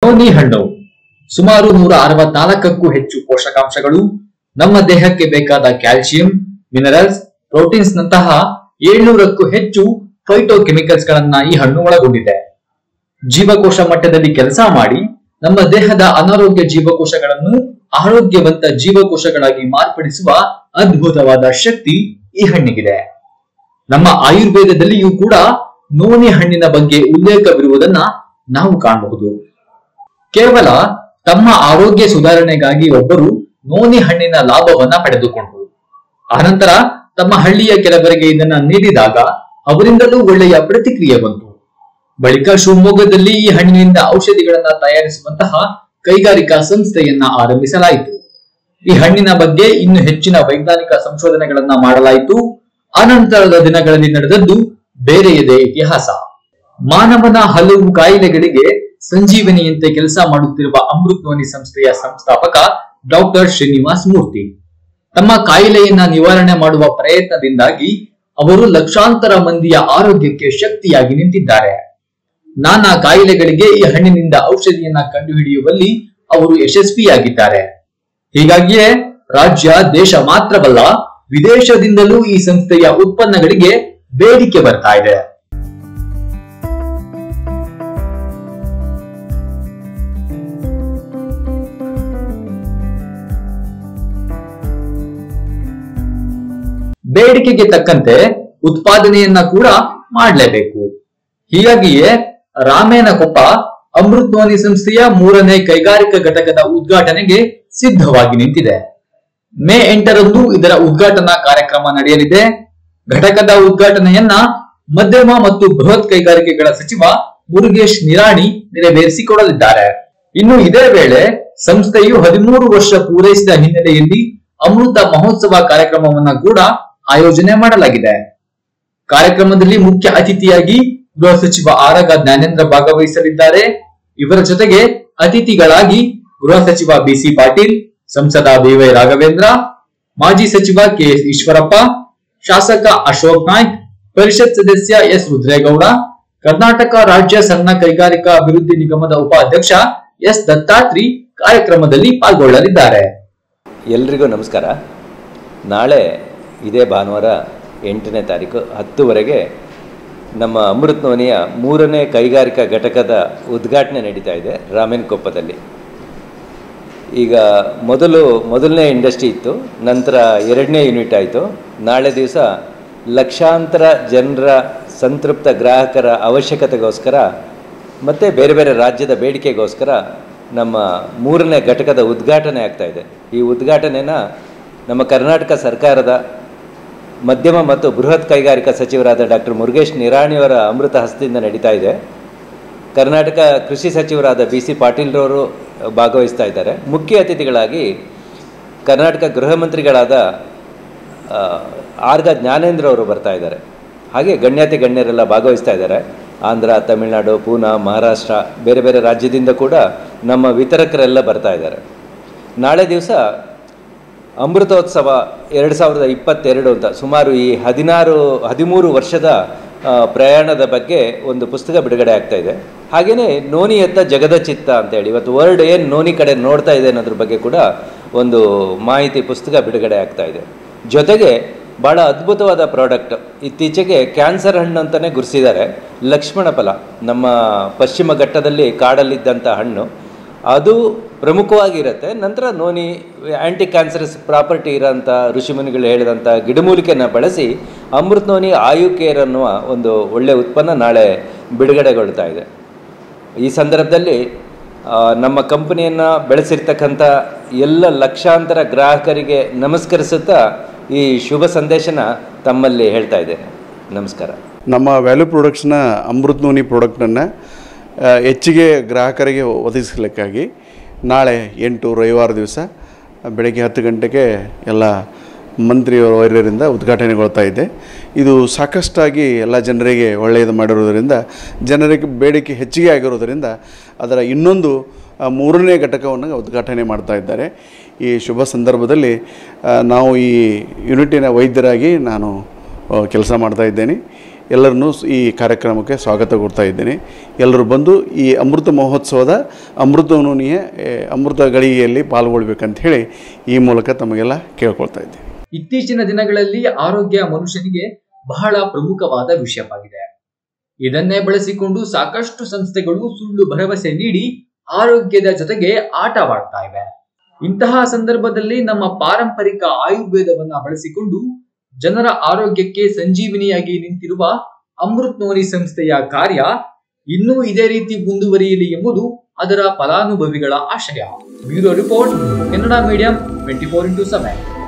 noni ಹಣ್ಣು ಸುಮಾರು ನೂರ ಅರವತ್ನಾಲ್ಕಕ್ಕೂ ಹೆಚ್ಚು ಪೋಷಕಾಂಶಗಳು ನಮ್ಮ ದೇಹಕ್ಕೆ ಬೇಕಾದ ಕ್ಯಾಲ್ಸಿಯಂ ಮಿನರಲ್ಸ್ ಪ್ರೋಟೀನ್ಸ್ ನಂತಹ ಏಳ್ನೂರಕ್ಕೂ ಹೆಚ್ಚು ಫೈಟೋಕೆಮಿಕಲ್ಸ್ ಗಳನ್ನ ಈ ಹಣ್ಣು ಒಳಗೊಂಡಿದೆ ಜೀವಕೋಶ ಮಟ್ಟದಲ್ಲಿ ಕೆಲಸ ಮಾಡಿ ನಮ್ಮ ದೇಹದ ಅನಾರೋಗ್ಯ ಜೀವಕೋಶಗಳನ್ನು ಆರೋಗ್ಯವಂತ ಜೀವಕೋಶಗಳಾಗಿ ಮಾರ್ಪಡಿಸುವ ಅದ್ಭುತವಾದ ಶಕ್ತಿ ಈ ಹಣ್ಣಿಗಿದೆ ನಮ್ಮ ಆಯುರ್ವೇದದಲ್ಲಿಯೂ ಕೂಡ ನೋನಿ ಹಣ್ಣಿನ ಬಗ್ಗೆ ಉಲ್ಲೇಖವಿರುವುದನ್ನ ನಾವು ಕಾಣಬಹುದು ಕೇವಲ ತಮ್ಮ ಆರೋಗ್ಯ ಸುಧಾರಣೆಗಾಗಿ ಒಬ್ಬರು ನೋನಿ ಹಣ್ಣಿನ ಲಾಭವನ್ನ ಪಡೆದುಕೊಂಡರು ಆನಂತರ ತಮ್ಮ ಹಳ್ಳಿಯ ಕೆಲವರಿಗೆ ಇದನ್ನ ನೀಡಿದಾಗ ಅವರಿಂದಲೂ ಒಳ್ಳೆಯ ಪ್ರತಿಕ್ರಿಯೆ ಬಂತು ಬಳಿಕ ಶಿವಮೊಗ್ಗದಲ್ಲಿ ಈ ಹಣ್ಣಿನಿಂದ ಔಷಧಿಗಳನ್ನ ತಯಾರಿಸುವಂತಹ ಕೈಗಾರಿಕಾ ಸಂಸ್ಥೆಯನ್ನ ಆರಂಭಿಸಲಾಯಿತು ಈ ಹಣ್ಣಿನ ಬಗ್ಗೆ ಇನ್ನು ಹೆಚ್ಚಿನ ವೈಜ್ಞಾನಿಕ ಸಂಶೋಧನೆಗಳನ್ನ ಮಾಡಲಾಯಿತು ಅನಂತರದ ದಿನಗಳಲ್ಲಿ ನಡೆದದ್ದು ಬೇರೆಯದೇ ಇತಿಹಾಸ ಮಾನವನ ಹಲವು ಕಾಯಿಲೆಗಳಿಗೆ ಸಂಜೀವನಿಯಂತೆ ಕೆಲಸ ಮಾಡುತ್ತಿರುವ ಅಮೃತ್ ನೋನಿ ಸಂಸ್ಥೆಯ ಸಂಸ್ಥಾಪಕ ಡಾಕ್ಟರ್ ಶ್ರೀನಿವಾಸ್ ಮೂರ್ತಿ ತಮ್ಮ ಕಾಯಿಲೆಯನ್ನ ನಿವಾರಣೆ ಮಾಡುವ ಪ್ರಯತ್ನದಿಂದಾಗಿ ಅವರು ಲಕ್ಷಾಂತರ ಮಂದಿಯ ಆರೋಗ್ಯಕ್ಕೆ ಶಕ್ತಿಯಾಗಿ ನಿಂತಿದ್ದಾರೆ ನಾನಾ ಕಾಯಿಲೆಗಳಿಗೆ ಈ ಹಣ್ಣಿನಿಂದ ಔಷಧಿಯನ್ನ ಕಂಡುಹಿಡಿಯುವಲ್ಲಿ ಅವರು ಯಶಸ್ವಿಯಾಗಿದ್ದಾರೆ ಹೀಗಾಗಿಯೇ ರಾಜ್ಯ ದೇಶ ಮಾತ್ರವಲ್ಲ ವಿದೇಶದಿಂದಲೂ ಈ ಸಂಸ್ಥೆಯ ಉತ್ಪನ್ನಗಳಿಗೆ ಬೇಡಿಕೆ ಬರ್ತಾ ಇದೆ ಬೇಡಿಕೆಗೆ ತಕ್ಕಂತೆ ಉತ್ಪಾದನೆಯನ್ನ ಕೂಡ ಮಾಡಲೇಬೇಕು ಹೀಗಾಗಿಯೇ ರಾಮೇನಕೊಪ್ಪ ಅಮೃತ್ ನೋನಿ ಸಂಸ್ಥೆಯ ಮೂರನೇ ಕೈಗಾರಿಕಾ ಘಟಕದ ಉದ್ಘಾಟನೆಗೆ ಸಿದ್ಧವಾಗಿ ನಿಂತಿದೆ ಮೇ ಎಂಟರಂದು ಇದರ ಉದ್ಘಾಟನಾ ಕಾರ್ಯಕ್ರಮ ನಡೆಯಲಿದೆ ಘಟಕದ ಉದ್ಘಾಟನೆಯನ್ನ ಮಧ್ಯಮ ಮತ್ತು ಬೃಹತ್ ಕೈಗಾರಿಕೆಗಳ ಸಚಿವ ಮುರುಗೇಶ್ ನಿರಾಣಿ ನೆರವೇರಿಸಿಕೊಡಲಿದ್ದಾರೆ ಇನ್ನು ಇದೇ ವೇಳೆ ಸಂಸ್ಥೆಯು ಹದಿಮೂರು ವರ್ಷ ಪೂರೈಸಿದ ಹಿನ್ನೆಲೆಯಲ್ಲಿ ಅಮೃತ ಮಹೋತ್ಸವ ಕಾರ್ಯಕ್ರಮವನ್ನ ಕೂಡ ಆಯೋಜನೆ ಮಾಡಲಾಗಿದೆ ಕಾರ್ಯಕ್ರಮದಲ್ಲಿ ಮುಖ್ಯ ಅತಿಥಿಯಾಗಿ ಗೃಹ ಸಚಿವ ಆರಗ ಜ್ಞಾನೇಂದ್ರ ಭಾಗವಹಿಸಲಿದ್ದಾರೆ ಇವರ ಜೊತೆಗೆ ಅತಿಥಿಗಳಾಗಿ ಗೃಹ ಸಚಿವ ಬಿಸಿ ಪಾಟೀಲ್ ಸಂಸದ ಬಿವೈ ರಾಘವೇಂದ್ರ ಮಾಜಿ ಸಚಿವ ಕೆಎಸ್ ಈಶ್ವರಪ್ಪ ಶಾಸಕ ಅಶೋಕ್ ನಾಯ್ಕ್ ಪರಿಷತ್ ಸದಸ್ಯ ಎಸ್ ರುದ್ರೇಗೌಡ ಕರ್ನಾಟಕ ರಾಜ್ಯ ಸಣ್ಣ ಕೈಗಾರಿಕಾ ಅಭಿವೃದ್ಧಿ ನಿಗಮದ ಉಪಾಧ್ಯಕ್ಷ ಎಸ್ ದತ್ತಾತ್ರಿ ಕಾರ್ಯಕ್ರಮದಲ್ಲಿ ಪಾಲ್ಗೊಳ್ಳಲಿದ್ದಾರೆ ಎಲ್ರಿಗೂ ನಮಸ್ಕಾರ ನಾಳೆ ಇದೇ ಭಾನುವಾರ ಎಂಟನೇ ತಾರೀಕು ಹತ್ತುವರೆಗೆ ನಮ್ಮ ಅಮೃತ್ ನೋನಿಯ ಮೂರನೇ ಕೈಗಾರಿಕಾ ಘಟಕದ ಉದ್ಘಾಟನೆ ನಡೀತಾ ಇದೆ ರಾಮೇನಕೊಪ್ಪದಲ್ಲಿ ಈಗ ಮೊದಲು ಮೊದಲನೇ ಇಂಡಸ್ಟ್ರಿ ಇತ್ತು ನಂತರ ಎರಡನೇ ಯೂನಿಟ್ ಆಯಿತು ನಾಳೆ ದಿವಸ ಲಕ್ಷಾಂತರ ಜನರ ಸಂತೃಪ್ತ ಗ್ರಾಹಕರ ಅವಶ್ಯಕತೆಗೋಸ್ಕರ ಮತ್ತು ಬೇರೆ ಬೇರೆ ರಾಜ್ಯದ ಬೇಡಿಕೆಗೋಸ್ಕರ ನಮ್ಮ ಮೂರನೇ ಘಟಕದ ಉದ್ಘಾಟನೆ ಆಗ್ತಾ ಇದೆ ಈ ಉದ್ಘಾಟನೆನ ನಮ್ಮ ಕರ್ನಾಟಕ ಸರ್ಕಾರದ ಮಧ್ಯಮ ಮತ್ತು ಬೃಹತ್ ಕೈಗಾರಿಕಾ ಸಚಿವರಾದ ಡಾಕ್ಟರ್ ಮುರುಗೇಶ್ ನಿರಾಣಿಯವರ ಅಮೃತ ಹಸ್ತದಿಂದ ನಡೀತಾ ಇದೆ ಕರ್ನಾಟಕ ಕೃಷಿ ಸಚಿವರಾದ ಬಿ ಸಿ ಪಾಟೀಲ್ರವರು ಭಾಗವಹಿಸ್ತಾ ಇದ್ದಾರೆ ಮುಖ್ಯ ಅತಿಥಿಗಳಾಗಿ ಕರ್ನಾಟಕ ಗೃಹ ಮಂತ್ರಿಗಳಾದ ಆ, ಆರ್ಗ ಜ್ಞಾನೇಂದ್ರ ಅವರು ಬರ್ತಾ ಇದ್ದಾರೆ ಹಾಗೆ ಗಣ್ಯಾತಿ ಗಣ್ಯರೆಲ್ಲ ಭಾಗವಹಿಸ್ತಾ ಇದ್ದಾರೆ ಆಂಧ್ರ ತಮಿಳುನಾಡು ಪೂನಾ ಮಹಾರಾಷ್ಟ್ರ ಬೇರೆ ಬೇರೆ ರಾಜ್ಯದಿಂದ ಕೂಡ ನಮ್ಮ ವಿತರಕರೆಲ್ಲ ಬರ್ತಾ ಇದ್ದಾರೆ ನಾಳೆ ದಿವಸ ಅಮೃತೋತ್ಸವ ಎರಡು ಸಾವಿರದ ಇಪ್ಪತ್ತೆರಡು ಅಂತ ಸುಮಾರು ಈ ಹದಿನಾರು ಹದಿಮೂರು ವರ್ಷದ ಆ, ಪ್ರಯಾಣದ ಬಗ್ಗೆ ಒಂದು ಪುಸ್ತಕ ಬಿಡುಗಡೆ ಆಗ್ತಾ ಇದೆ ಹಾಗೆಯೇ ನೋನಿಯತ್ತ ಜಗದ ಚಿತ್ತ ಅಂತೇಳಿ ಇವತ್ತು ವರ್ಲ್ಡ್ ಏನು ನೋನಿ ಕಡೆ ನೋಡ್ತಾ ಇದೆ ಅನ್ನೋದ್ರ ಬಗ್ಗೆ ಕೂಡ ಒಂದು ಮಾಹಿತಿ ಪುಸ್ತಕ ಬಿಡುಗಡೆ ಆಗ್ತಾ ಇದೆ ಜೊತೆಗೆ ಭಾಳ ಅದ್ಭುತವಾದ ಪ್ರಾಡಕ್ಟ್ ಇತ್ತೀಚೆಗೆ ಕ್ಯಾನ್ಸರ್ ಹಣ್ಣು ಅಂತಲೇ ಗುರುಸಿದ್ದಾರೆ ಲಕ್ಷ್ಮಣ ಫಲ ನಮ್ಮ ಪಶ್ಚಿಮ ಘಟ್ಟದಲ್ಲಿ ಕಾಡಲ್ಲಿದ್ದಂಥ ಹಣ್ಣು ಅದು ಪ್ರಮುಖವಾಗಿರುತ್ತೆ ನಂತರ ನೋನಿ ಆ್ಯಂಟಿ ಕ್ಯಾನ್ಸರಸ್ ಪ್ರಾಪರ್ಟಿ ಇರೋಂಥ ಋಷಿಮುನಿಗಳು ಹೇಳಿದಂಥ ಗಿಡಮೂಲಿಕೆಯನ್ನು ಬಳಸಿ ಅಮೃತ್ ನೋನಿ ಆಯು ಕೇರ್ ಅನ್ನುವ ಒಂದು ಒಳ್ಳೆಯ ಉತ್ಪನ್ನ ನಾಳೆ ಬಿಡುಗಡೆಗೊಳ್ತಾ ಇದೆ ಈ ಸಂದರ್ಭದಲ್ಲಿ ಆ, ನಮ್ಮ ಕಂಪನಿಯನ್ನು ಬೆಳೆಸಿರ್ತಕ್ಕಂಥ ಎಲ್ಲ ಲಕ್ಷಾಂತರ ಗ್ರಾಹಕರಿಗೆ ನಮಸ್ಕರಿಸುತ್ತಾ ಈ ಶುಭ ಸಂದೇಶನ ತಮ್ಮಲ್ಲಿ ಹೇಳ್ತಾ ಇದ್ದೇನೆ ನಮಸ್ಕಾರ ನಮ್ಮ ವ್ಯಾಲ್ಯೂ ಪ್ರಾಡಕ್ಟ್ಸ್ನ ಅಮೃತ್ ನೋನಿ ಪ್ರಾಡಕ್ಟನ್ನು ಹೆಚ್ಚಿಗೆ ಗ್ರಾಹಕರಿಗೆ ಒದಗಿಸಲಿಕ್ಕಾಗಿ ನಾಳೆ ಎಂಟು ರವಿವಾರ ದಿವಸ ಬೆಳಗ್ಗೆ ಹತ್ತು ಗಂಟೆಗೆ ಎಲ್ಲ ಮಂತ್ರಿಯವರ ವೈರ್ಯರಿಂದ ಉದ್ಘಾಟನೆಗೊಳ್ತಾ ಇದೆ ಇದು ಸಾಕಷ್ಟಾಗಿ ಎಲ್ಲ ಜನರಿಗೆ ಒಳ್ಳೆಯದು ಮಾಡಿರುವುದರಿಂದ ಜನರಿಗೆ ಬೇಡಿಕೆ ಹೆಚ್ಚಿಗೆ ಆಗಿರೋದರಿಂದ ಅದರ ಇನ್ನೊಂದು ಆ, ಮೂರನೇ ಘಟಕವನ್ನು ಉದ್ಘಾಟನೆ ಮಾಡ್ತಾ ಇದ್ದಾರೆ ಈ ಶುಭ ಸಂದರ್ಭದಲ್ಲಿ ಆ, ನಾವು ಈ ಯೂನಿಟಿನ ವೈದ್ಯರಾಗಿ ನಾನು ಕೆಲಸ ಮಾಡ್ತಾ ಇದ್ದೇನೆ ಎಲ್ಲರನ್ನೂ ಸ್- ಈ ಕಾರ್ಯಕ್ರಮಕ್ಕೆ ಸ್ವಾಗತ ಕೊಡ್ತಾ ಇದ್ದೇನೆ ಎಲ್ಲರೂ ಬಂದು ಈ ಅಮೃತ ಮಹೋತ್ಸವದ ಅಮೃತ ನೋನಿಯ ಏ, ಅಮೃತ ಗಳಿಗೆಯಲ್ಲಿ ಪಾಲ್ಗೊಳ್ಬೇಕಂತ ಹೇಳಿ ಈ ಮೂಲಕ ತಮಗೆಲ್ಲ ಕೇಳ್ಕೊಳ್ತಾ ಇದ್ದೇನೆ ಇತ್ತೀಚಿನ ದಿನಗಳಲ್ಲಿ ಆರೋಗ್ಯ ಮನುಷ್ಯನಿಗೆ ಬಹಳ ಪ್ರಮುಖವಾದ ವಿಷಯವಾಗಿದೆ ಇದನ್ನೇ ಬಳಸಿಕೊಂಡು ಸಾಕಷ್ಟು ಸಂಸ್ಥೆಗಳು ಸುಳ್ಳು ಭರವಸೆ ನೀಡಿ ಆರೋಗ್ಯದ ಜೊತೆಗೆ ಆಟವಾಡ್ತಾ ಇವೆ ಇಂತಹ ಸಂದರ್ಭದಲ್ಲಿ ನಮ್ಮ ಪಾರಂಪರಿಕ ಆಯುರ್ವೇದವನ್ನ ಬಳಸಿಕೊಂಡು ಜನರ ಆರೋಗ್ಯಕ್ಕೆ ಸಂಜೀವಿನಿಯಾಗಿ ನಿಂತಿರುವ ಅಮೃತ್ ನೋನಿ ಸಂಸ್ಥೆಯ ಕಾರ್ಯ ಇನ್ನೂ ಇದೇ ರೀತಿ ಮುಂದುವರಿಯಲಿ ಎಂಬುದು ಅದರ ಫಲಾನುಭವಿಗಳ ಆಶಯ bureau report Kannada medium twenty four into seven